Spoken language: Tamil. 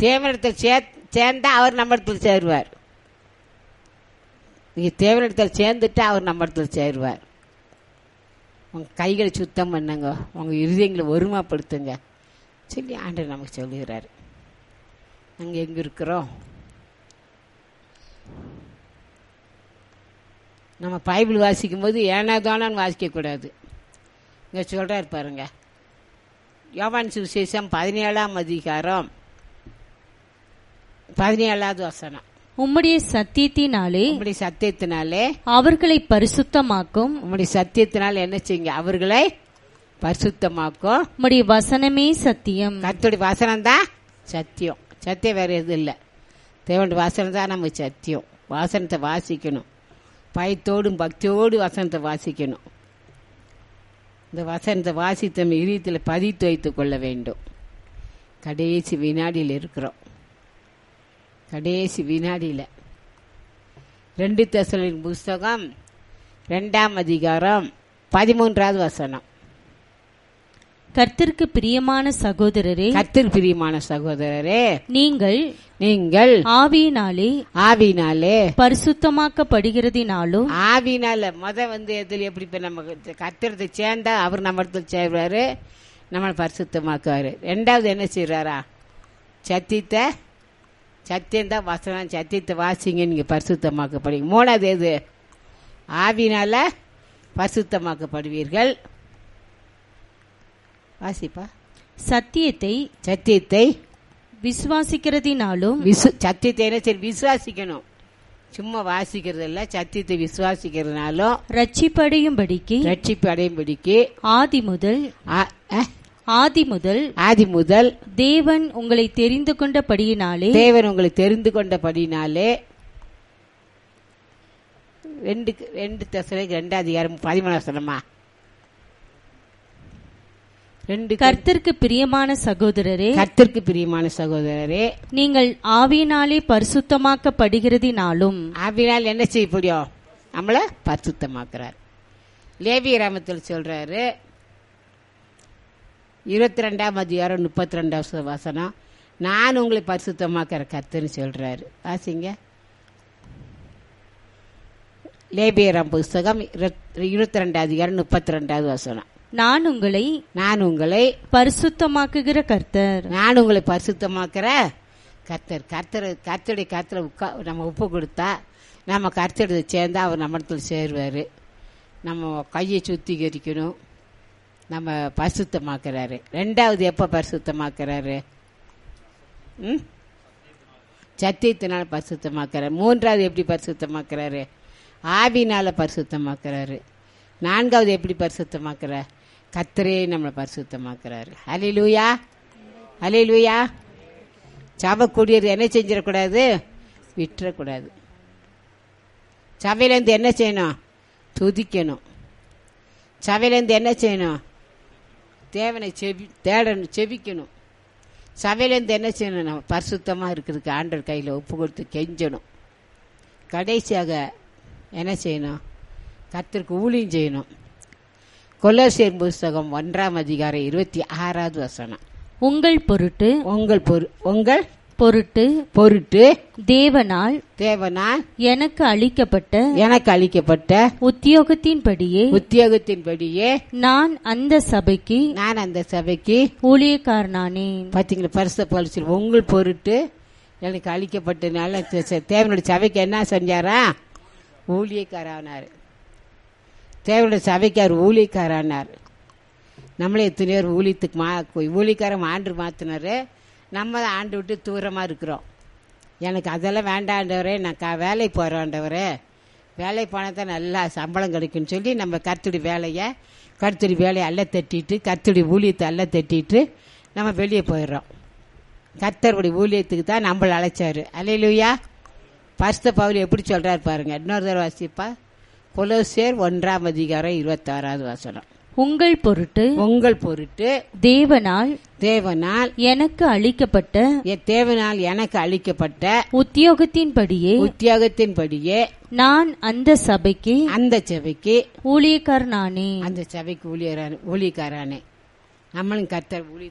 தேவனிடத்தில் சே சேர்ந்தா அவர் நம்ம இடத்துல சேருவார் நீங்க தேவனிடத்தில் சேர்ந்துட்டா அவர் நம்ம இடத்துல சேருவார் உங்க கைகளை சுத்தம் பண்ணுங்க உங்க இருதயங்களை ஒருமைப்படுத்துங்க சொல்லி ஆண்டவர் நமக்கு சொல்லுகிறாரு நாங்க எங்க இருக்கிறோம் நம்ம பைபிள் வாசிக்கும் போது ஏனா தானான்னு வாசிக்கக்கூடாது இங்கே சொல்கிறார் பாருங்க யோவான் சுவிசேஷம் பதினேழாம் அதிகாரம் பதினேழாவது வசனம் உம்முடைய சத்தியத்தினாலே உம்முடைய சத்தியத்தினாலே அவர்களை பரிசுத்தமாக்கும் உம்முடைய சத்தியத்தினால் என்ன செய்யுங்க அவர்களை பரிசுத்தமாக்கும் உம்முடைய வசனமே சத்தியம் கர்த்தருடைய வசனம் தான் சத்தியம் சத்தியம் வேற எதுவும் இல்லை தேவனுடைய வசனம் தான் நம்ம சத்தியம் வாசனத்தை வாசிக்கணும் பயத்தோடும் பக்தியோடு வசனத்தை வாசிக்கணும் இந்த வசனத்தை வாசித்த நம்ம இதயத்தில் பதித்து வைத்துக் கொள்ள வேண்டும் கடைசி வினாடியில் இருக்கிறோம் கடைசி வினாடியில் ரெண்டு தசலின் புஸ்தகம் ரெண்டாம் அதிகாரம் பதிமூன்றாவது வசனம் கர்த்தருக்கு பிரியமான சகோதரரே கர்த்தர் பிரியமான சகோதரரே நீங்கள் நீங்கள் ஆவியினாலே ஆவினாலே பரிசுத்தமாக்கப்படுகிறதினாலும் ஆவினால முத வந்து எதில் எப்படி இப்ப நம்ம கத்திரத்தை சேர்ந்தா அவர் நம்ம இடத்துல சேர்வாரு நம்மளை பரிசுத்தமாக்குவாரு ரெண்டாவது என்ன செய்யறாரா சத்தியத்தை சத்தியம் தான் வசனம் சத்தியத்தை வாசிங்க நீங்க பரிசுத்தமாக்கப்படுவீங்க மூணாவது எது ஆவினால பரிசுத்தமாக்கப்படுவீர்கள் வாசிப்பா சத்தியத்தை சத்தியத்தை விசுவாசிக்கிறதினாலும் விசு சத்தியத்தை என்ன சரி விசுவாசிக்கணும் சும்மா வாசிக்கிறது இல்ல சத்தியத்தை விசுவாசிக்கிறதுனாலும் ரட்சிப்படையும்படிக்கு ரட்சிப்பு அடையும்படிக்கு ஆதி முதல் ஆ- அஹ், ஆதி முதல் ஆதி முதல் தேவன் உங்களை தெரிந்து கொண்டபடியினாலே தேவன் உங்களை தெரிந்து கொண்டபடினாலே ரெண்டு ரெண்டு தசலைக்கு ரெண்டு அதிகாரம் பதிமூணு வசனமா ரெண்டு கர்த்தருக்கு பிரியமான சகோதரரே கர்த்தருக்கு பிரியமான சகோதரரே நீங்கள் ஆவியினாலே பரிசுத்தமாக்கப்படுகிறதினாலும் ஆவினால் என்ன செய்ய முடியும் நம்மள பரிசுத்தமாக்குறார் லேவி ராமத்தில் சொல்றாரு இருபத்தி ரெண்டாம் அதிகாரம் முப்பத்தி ரெண்டாம் வசனம் நான் உங்களை பரிசுத்தமாக்குற கத்துன்னு சொல்றாரு வாசிங்க லேபியராம் புஸ்தகம் இருபத்தி ரெண்டாம் அதிகாரம் முப்பத்தி ரெண்டாவது வசனம் நான் உங்களை நான் உங்களை பரிசுத்தமாக்குகிற கர்த்தர் நான் உங்களை பரிசுத்தமாக்குற கர்த்தர் கர்த்தர் கர்த்தருடைய கர்த்தரை உட்கா நம்ம உப்பு கொடுத்தா நம்ம கர்த்தரை சேர்ந்தா அவர் நம்ம இடத்துல சேருவார் நம்ம கையை சுத்திகரிக்கணும் நம்ம பரிசுத்தமாக்குறாரு ரெண்டாவது எப்போ பரிசுத்தமாக்குறாரு ம் சத்தியத்தினால பரிசுத்தமாக்குறாரு மூன்றாவது எப்படி பரிசுத்தமாக்குறாரு ஆவினால பரிசுத்தமாக்குறாரு நான்காவது எப்படி பரிசுத்தமாக்குறார் கத்தரே நம்மளை பரிசுத்தமாக்குறாரு அலிலூயா அலிலூயா சபை கூடியது என்ன செஞ்சிடக்கூடாது விட்டுறக்கூடாது சபையிலேருந்து என்ன செய்யணும் துதிக்கணும் சபையிலேருந்து என்ன செய்யணும் தேவனை செவி தேடணும் செவிக்கணும் சபையிலேருந்து என்ன செய்யணும் நம்ம பரிசுத்தமாக இருக்கிறதுக்கு ஆண்டவர் கையில் ஒப்பு கொடுத்து கெஞ்சணும் கடைசியாக என்ன செய்யணும் கர்த்தருக்கு ஊழியம் செய்யணும் கொலோசியர் புஸ்தகம் ஒன்றாம் அதிகாரம் இருபத்தி ஆறாவது வசனம் உங்கள் பொருட்டு உங்கள் பொரு உங்கள் பொருட்டு பொருட்டு தேவனால் தேவனால் எனக்கு அளிக்கப்பட்ட எனக்கு அளிக்கப்பட்ட உத்தியோகத்தின்படியே உத்தியோகத்தின்படியே நான் அந்த சபைக்கு நான் அந்த சபைக்கு ஊழியக்காரனானேன் பார்த்தீங்களா பரிசு பரிசு உங்கள் பொருட்டு எனக்கு அளிக்கப்பட்டதுனால தே- தே- தேவனுடைய சபைக்கு என்ன செஞ்சாரா ஊழியக்காரானார் தேவனுடைய சபைக்கு அவர் ஊழியக்காரானார் நம்மளே எத்தனை பேர் ஊழியத்துக்கு மா ஊழியக்காரன் ஆண்டு மாத்தினாரு நம்ம தான் ஆண்டு விட்டு தூரமாக இருக்கிறோம் எனக்கு அதெல்லாம் வேண்டாண்டவரே நான் க வேலைக்கு போகிறேன்டவரே வேலைக்கு போனால் தான் நல்லா சம்பளம் கிடைக்குன்னு சொல்லி நம்ம கர்த்தடி வேலையை கர்த்தடி வேலையை அல்ல தட்டிட்டு கர்த்தடி ஊழியத்தை அல்ல தட்டிட்டு நம்ம வெளியே போயிடுறோம் கர்த்தருடைய ஊழியத்துக்கு தான் நம்மளை அழைச்சாரு அலையிலுயா பரிசுத்த பவுல் எப்படி சொல்றாரு பாருங்க இன்னொரு தடவை வாசிப்பா கொலோசியர் ஒன்றாம் அதிகாரம் இருபத்தாறாவது வசனம் உங்கள் பொருட்டு உங்கள் பொருட்டு தேவனால் தேவனால் எனக்கு அளிக்கப்பட்ட என் தேவனால் எனக்கு அளிக்கப்பட்ட உத்தியோகத்தின்படியே உத்தியோகத்தின்படியே நான் அந்த சபைக்கு அந்த சபைக்கு ஊழியக்காரனானேன் அந்த சபைக்கு ஊழியரான ஊழியக்காரானே நம்மளும் கர்த்தர் ஊழிய